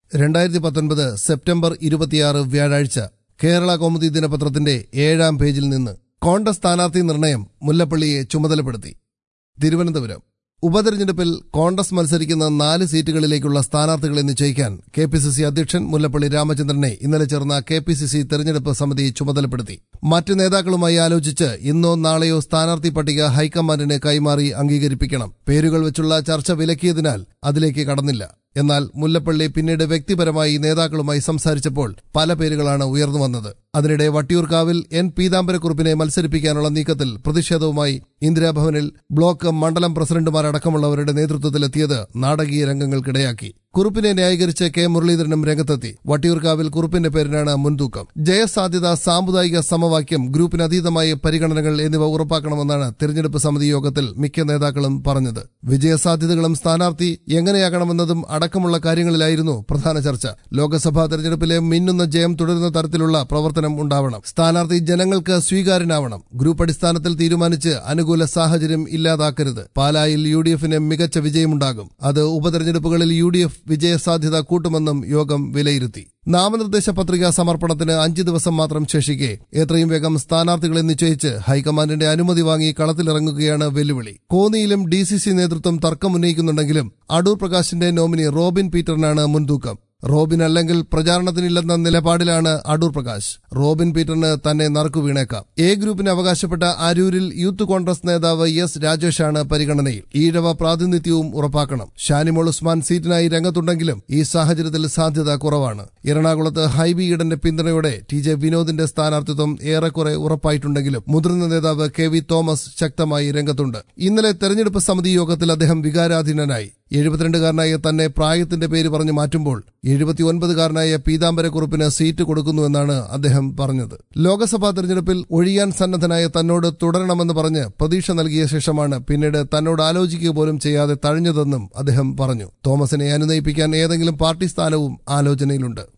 രണ്ടായിരത്തി പത്തൊൻപത് സെപ്റ്റംബർ ഇരുപത്തിയാറ് വ്യാഴാഴ്ച കേരള കൗമുദി ദിനപത്രത്തിന്റെ ഏഴാം പേജിൽ നിന്ന് കോൺഗ്രസ് സ്ഥാനാർത്ഥി നിർണയം മുല്ലപ്പള്ളിയെ ചുമതലപ്പെടുത്തി തിരുവനന്തപുരം ഉപതെരഞ്ഞെടുപ്പിൽ കോൺഗ്രസ് മത്സരിക്കുന്ന നാല് സീറ്റുകളിലേക്കുള്ള സ്ഥാനാർത്ഥികളെ നിശ്ചയിക്കാൻ കെ പി സി സി അധ്യക്ഷൻ മുല്ലപ്പള്ളി രാമചന്ദ്രനെ ഇന്നലെ ചേർന്ന കെ പി സി സി തെരഞ്ഞെടുപ്പ് സമിതി ചുമതലപ്പെടുത്തി മറ്റ് നേതാക്കളുമായി ആലോചിച്ച് ഇന്നോ നാളെയോ സ്ഥാനാർത്ഥി പട്ടിക ഹൈക്കമാൻഡിന് കൈമാറി അംഗീകരിപ്പിക്കണം പേരുകൾ വെച്ചുള്ള ചർച്ച വിലക്കിയതിനാൽ അതിലേക്ക് കടന്നില്ല എന്നാൽ മുല്ലപ്പള്ളി പിന്നീട് വ്യക്തിപരമായി നേതാക്കളുമായി സംസാരിച്ചപ്പോൾ പല പേരുകളാണ് ഉയർന്നു വന്നത് അതിനിടെ വട്ടിയൂർക്കാവിൽ എൻ പീതാംബരക്കുറുപ്പിനെ മത്സരിപ്പിക്കാനുള്ള നീക്കത്തിൽ പ്രതിഷേധവുമായി ഇന്ദിരാഭവനിൽ ബ്ലോക്ക് മണ്ഡലം പ്രസിഡന്റുമാരടക്കമുള്ളവരുടെ നേതൃത്വത്തിലെത്തിയത് നാടകീയ രംഗങ്ങൾക്കിടയാക്കി കുറുപ്പിനെ ന്യായീകരിച്ച് കെ മുരളീധരനും രംഗത്തെത്തി വട്ടിയൂർക്കാവിൽ കുറുപ്പിന്റെ പേരിനാണ് മുൻതൂക്കം ജയസാധ്യത സാമുദായിക സമവാക്യം ഗ്രൂപ്പിനതീതമായ പരിഗണനകൾ എന്നിവ ഉറപ്പാക്കണമെന്നാണ് തിരഞ്ഞെടുപ്പ് സമിതി യോഗത്തിൽ മിക്ക നേതാക്കളും പറഞ്ഞത് വിജയസാധ്യതകളും സ്ഥാനാർത്ഥി എങ്ങനെയാകണമെന്നതും അടക്കമുള്ള കാര്യങ്ങളിലായിരുന്നു പ്രധാന ചർച്ച ലോക്സഭാ തെരഞ്ഞെടുപ്പിലെ മിന്നുന്ന ജയം തുടരുന്ന തരത്തിലുള്ള പ്രവർത്തനം ഉണ്ടാവണം സ്ഥാനാർത്ഥി ജനങ്ങൾക്ക് സ്വീകാര്യനാവണം ഗ്രൂപ്പ് അടിസ്ഥാനത്തിൽ തീരുമാനിച്ച് അനുകൂല സാഹചര്യം ഇല്ലാതാക്കരുത് പാലായിൽ യു ഡി എഫിന് മികച്ച വിജയമുണ്ടാകും അത് ഉപതെരഞ്ഞെടുപ്പുകളിൽ യു ഡി എഫ് വിജയസാധ്യത കൂട്ടുമെന്നും യോഗം വിലയിരുത്തി നാമനിർദ്ദേശ പത്രിക സമർപ്പണത്തിന് അഞ്ച് ദിവസം മാത്രം ശേഷിക്കെ എത്രയും വേഗം സ്ഥാനാർത്ഥികളെ നിശ്ചയിച്ച് ഹൈക്കമാൻഡിന്റെ അനുമതി വാങ്ങി കളത്തിലിറങ്ങുകയാണ് വെല്ലുവിളി കോന്നിയിലും ഡി സി സി നേതൃത്വം തർക്കമുന്നയിക്കുന്നുണ്ടെങ്കിലും അടൂർ പ്രകാശിന്റെ നോമിനി റോബിൻ പീറ്ററിനാണ് മുൻതൂക്കം റോബിൻ അല്ലെങ്കിൽ പ്രചാരണത്തിനില്ലെന്ന നിലപാടിലാണ് അടൂർ പ്രകാശ് റോബിൻ പീറ്ററിന് തന്നെ നറുക്കു വീണേക്കാം എ ഗ്രൂപ്പിന് അവകാശപ്പെട്ട അരൂരിൽ യൂത്ത് കോൺഗ്രസ് നേതാവ് എസ് രാജേഷാണ് പരിഗണനയിൽ ഈഴവ പ്രാതിനിധ്യവും ഉറപ്പാക്കണം ഷാനിമോൾ ഉസ്മാൻ സീറ്റിനായി രംഗത്തുണ്ടെങ്കിലും ഈ സാഹചര്യത്തിൽ സാധ്യത കുറവാണ് എറണാകുളത്ത് ഹൈബി ഈഡന്റെ പിന്തുണയോടെ ടി ജെ വിനോദിന്റെ സ്ഥാനാർത്ഥിത്വം ഏറെക്കുറെ ഉറപ്പായിട്ടുണ്ടെങ്കിലും മുതിർന്ന നേതാവ് കെ വി തോമസ് ശക്തമായി രംഗത്തുണ്ട് ഇന്നലെ തെരഞ്ഞെടുപ്പ് സമിതി യോഗത്തിൽ അദ്ദേഹം വികാരാധീനനായി എഴുപത്തിരണ്ടുകാരനായ തന്നെ പ്രായത്തിന്റെ പേര് പറഞ്ഞു മാറ്റുമ്പോൾ എഴുപത്തിയൊൻപതുകാരനായ പീതാംബരക്കുറുപ്പിന് സീറ്റ് കൊടുക്കുന്നുവെന്നാണ് അദ്ദേഹം പറഞ്ഞത് ലോക്സഭാ തെരഞ്ഞെടുപ്പിൽ ഒഴിയാൻ സന്നദ്ധനായ തന്നോട് തുടരണമെന്ന് പറഞ്ഞ് പ്രതീക്ഷ നൽകിയ ശേഷമാണ് പിന്നീട് തന്നോട് ആലോചിക്കുക പോലും ചെയ്യാതെ തഴഞ്ഞതെന്നും അദ്ദേഹം പറഞ്ഞു തോമസിനെ അനുനയിപ്പിക്കാൻ ഏതെങ്കിലും പാർട്ടി സ്ഥാനവും ആലോചനയിലുണ്ട്